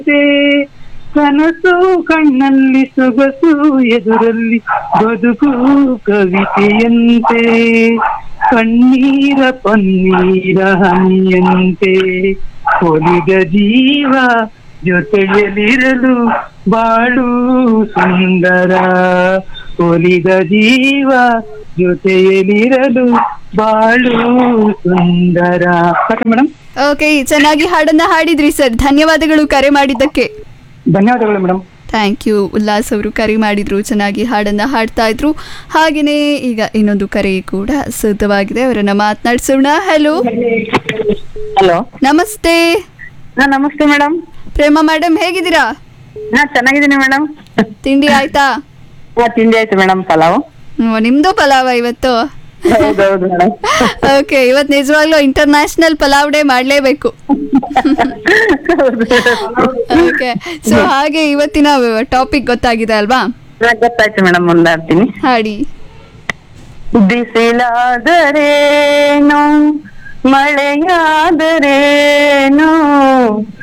ಕನಸು ಕಣ್ಣಲ್ಲಿ ಸೊಗಸು ಎದುರಲ್ಲಿ ಬದುಕು ಕವಿತೆಯಂತೆ ಕಣ್ಣೀರ ಪನ್ನೀರ ಹನಿಯಂತೆ ಒಲಿದ ಜೀವ ಜೊತೆಯಲ್ಲಿರಲು ಬಾಳು ಸುಂದರ ಒಲಿದ ಜೀವ ಜೊತೆಯಲ್ಲಿರಲು ಬಾಳು ಸುಂದರ ಸಾಕ ಮೇಡಮ್ ಓಕೆ ಚೆನ್ನಾಗಿ ಹಾಡನ್ನ ಹಾಡಿದ್ರಿ ಸರ್ ಧನ್ಯವಾದಗಳು ಕರೆ ಮಾಡಿದ್ದಕ್ಕೆ ಧನ್ಯವಾದಗಳು ಮೇಡಮ್ ಥ್ಯಾಂಕ್ ಯು ಉಲ್ಲಾಸ್ ಅವರು ಕರೆ ಮಾಡಿದ್ರು ಚೆನ್ನಾಗಿ ಹಾಡನ್ನ ಹಾಡ್ತಾ ಇದ್ರು ಹಾಗೆಯೇ ಈಗ ಇನ್ನೊಂದು ಕರೆ ಕೂಡ ಸಿದ್ಧವಾಗಿದೆ ಅವರನ್ನ ಮಾತನಾಡಿಸೋಣ ಹಲೋ ಹಲೋ ನಮಸ್ತೆ ಹಾ ನಮಸ್ತೆ ಮೇಡಮ್ ಪ್ರೇಮ ಮೇಡಮ್ ಹೇಗಿದ್ದೀರಾ ಹಾ ಚೆನ್ನಾಗಿದ್ದೀನಿ ಮೇಡಮ್ ತಿಂಡಿ ಆಯ್ತಾ ಹಾ ತಿಂಡಿ ಆಯ್ತು ಮೇಡಮ್ ಪಲಾವ್ ಹ್ಮ್, ನಿಮ್ದು ಪಲಾವ ಇವತ್ತು ಹೌದೌದು ಮೇಡಮ್ ಓಕೆ ಇವತ್ತು ನಿಜವಾಗ್ಲೂ ಇಂಟರ್ನ್ಯಾಷನಲ್ ಪಲಾವ್ ಡೇ ಮಾಡಲೇಬೇಕು ಓಕೆ ಸೊ ಹಾಗೆ ಇವತ್ತಿನ ಟಾಪಿಕ್ ಗೊತ್ತಾಗಿದೆ ಅಲ್ವಾ ಗೊತ್ತಾಯ್ತು ಮೇಡಮ್ ಮುಂದಾಡ್ತೀನಿ ಹಾಡಿ ಬಿಸಿಲಾದರೇನು ಮಳೆಯಾದರೇನು